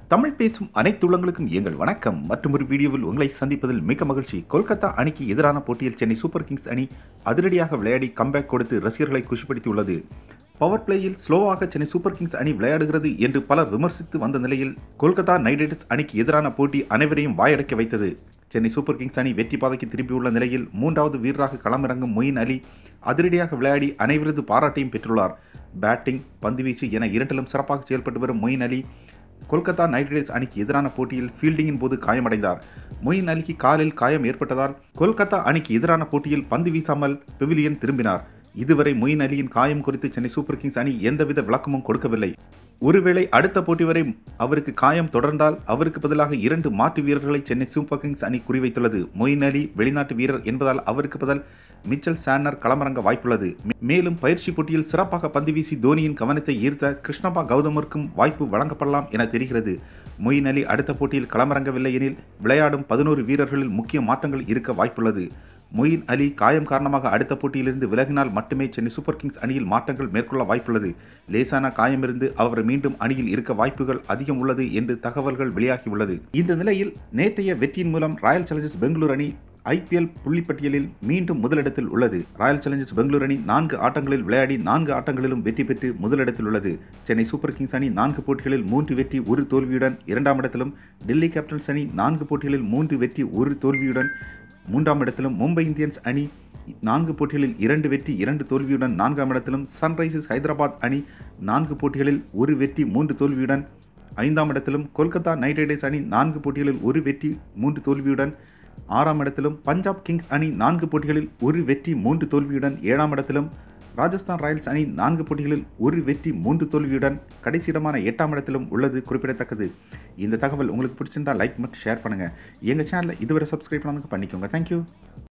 தமிழ் பேசும் அனைத்து உள்ளங்களுக்கும் எங்கள் வணக்கம் மற்றும் ஒரு வீடியோவில் உங்களை சந்திப்பதில் மிக மகிழ்ச்சி கொல்கத்தா அணிக்கு எதிரான போட்டியில் சென்னை சூப்பர் கிங்ஸ் அணி அதிரடியாக விளையாடி கம்பேக் கொடுத்து ரசிகர்களை குஷிப்படுத்தியுள்ளது பவர் பிளேயில் ஸ்லோவாக சென்னை சூப்பர் கிங்ஸ் அணி விளையாடுகிறது என்று பலர் விமர்சித்து வந்த நிலையில் கொல்கத்தா நைட் ரைடர்ஸ் அணிக்கு எதிரான போட்டி அனைவரையும் வாயடைக்க வைத்தது சென்னை சூப்பர் கிங்ஸ் அணி வெற்றி பாதைக்கு திரும்பியுள்ள நிலையில் மூன்றாவது வீரராக களமிறங்கும் மொயின் அலி அதிரடியாக விளையாடி அனைவரது பாராட்டையும் பெற்றுள்ளார் பேட்டிங் பந்துவீச்சு என இரண்டிலும் சிறப்பாக செயல்பட்டு வரும் மொயின் அலி கொல்கத்தா நைட் ரைடர்ஸ் அணிக்கு எதிரான போட்டியில் ஃபீல்டிங்கின் போது காயமடைந்தார் மொயின் அலிக்கு காலில் காயம் ஏற்பட்டதால் கொல்கத்தா அணிக்கு எதிரான போட்டியில் பந்து வீசாமல் பெவிலியன் திரும்பினார் இதுவரை மொயின் அலியின் காயம் குறித்து சென்னை சூப்பர் கிங்ஸ் அணி எந்தவித விளக்கமும் கொடுக்கவில்லை ஒருவேளை அடுத்த போட்டி வரை அவருக்கு காயம் தொடர்ந்தால் அவருக்கு பதிலாக இரண்டு மாற்று வீரர்களை சென்னை சூப்பர் கிங்ஸ் அணி குறிவைத்துள்ளது மொயின் அலி வெளிநாட்டு வீரர் என்பதால் அவருக்கு பதில் மிச்சல் சானர் களமிறங்க வாய்ப்புள்ளது மேலும் பயிற்சி போட்டியில் சிறப்பாக பந்து வீசி தோனியின் கவனத்தை ஈர்த்த கிருஷ்ணபா கௌதமிற்கும் வாய்ப்பு வழங்கப்படலாம் என தெரிகிறது மொயின் அலி அடுத்த போட்டியில் களமிறங்கவில்லை எனில் விளையாடும் பதினோரு வீரர்களில் முக்கிய மாற்றங்கள் இருக்க வாய்ப்புள்ளது மொயின் அலி காயம் காரணமாக அடுத்த போட்டியிலிருந்து விலகினால் மட்டுமே சென்னை சூப்பர் கிங்ஸ் அணியில் மாற்றங்கள் மேற்கொள்ள வாய்ப்புள்ளது லேசான காயமிருந்து அவர் மீண்டும் அணியில் இருக்க வாய்ப்புகள் அதிகம் உள்ளது என்று தகவல்கள் வெளியாகியுள்ளது இந்த நிலையில் நேற்றைய வெற்றியின் மூலம் ராயல் சேலஞ்சர்ஸ் பெங்களூர் அணி ஐபிஎல் புள்ளிப்பட்டியலில் மீண்டும் முதலிடத்தில் உள்ளது ராயல் சேலஞ்சர்ஸ் பெங்களூர் அணி நான்கு ஆட்டங்களில் விளையாடி நான்கு ஆட்டங்களிலும் வெற்றி பெற்று முதலிடத்தில் உள்ளது சென்னை சூப்பர் கிங்ஸ் அணி நான்கு போட்டிகளில் மூன்று வெற்றி ஒரு தோல்வியுடன் இரண்டாம் இடத்திலும் டெல்லி கேபிட்டல்ஸ் அணி நான்கு போட்டிகளில் மூன்று வெற்றி ஒரு தோல்வியுடன் மூன்றாம் இடத்திலும் மும்பை இந்தியன்ஸ் அணி நான்கு போட்டிகளில் இரண்டு வெற்றி இரண்டு தோல்வியுடன் நான்காம் இடத்திலும் சன்ரைசர்ஸ் ஹைதராபாத் அணி நான்கு போட்டிகளில் ஒரு வெற்றி மூன்று தோல்வியுடன் ஐந்தாம் இடத்திலும் கொல்கத்தா நைட் ரைடர்ஸ் அணி நான்கு போட்டிகளில் ஒரு வெற்றி மூன்று தோல்வியுடன் ஆறாம் இடத்திலும் பஞ்சாப் கிங்ஸ் அணி நான்கு போட்டிகளில் ஒரு வெற்றி மூன்று தோல்வியுடன் ஏழாம் இடத்திலும் ராஜஸ்தான் ராயல்ஸ் அணி நான்கு போட்டிகளில் ஒரு வெற்றி மூன்று தோல்வியுடன் கடைசி இடமான எட்டாம் இடத்திலும் உள்ளது குறிப்பிடத்தக்கது இந்த தகவல் உங்களுக்கு பிடிச்சிருந்தா லைக் மற்றும் ஷேர் பண்ணுங்கள் எங்கள் சேனலை இதுவரை சப்ஸ்கிரைப் பண்ணாங்க பண்ணிக்கோங்க தேங்க்யூ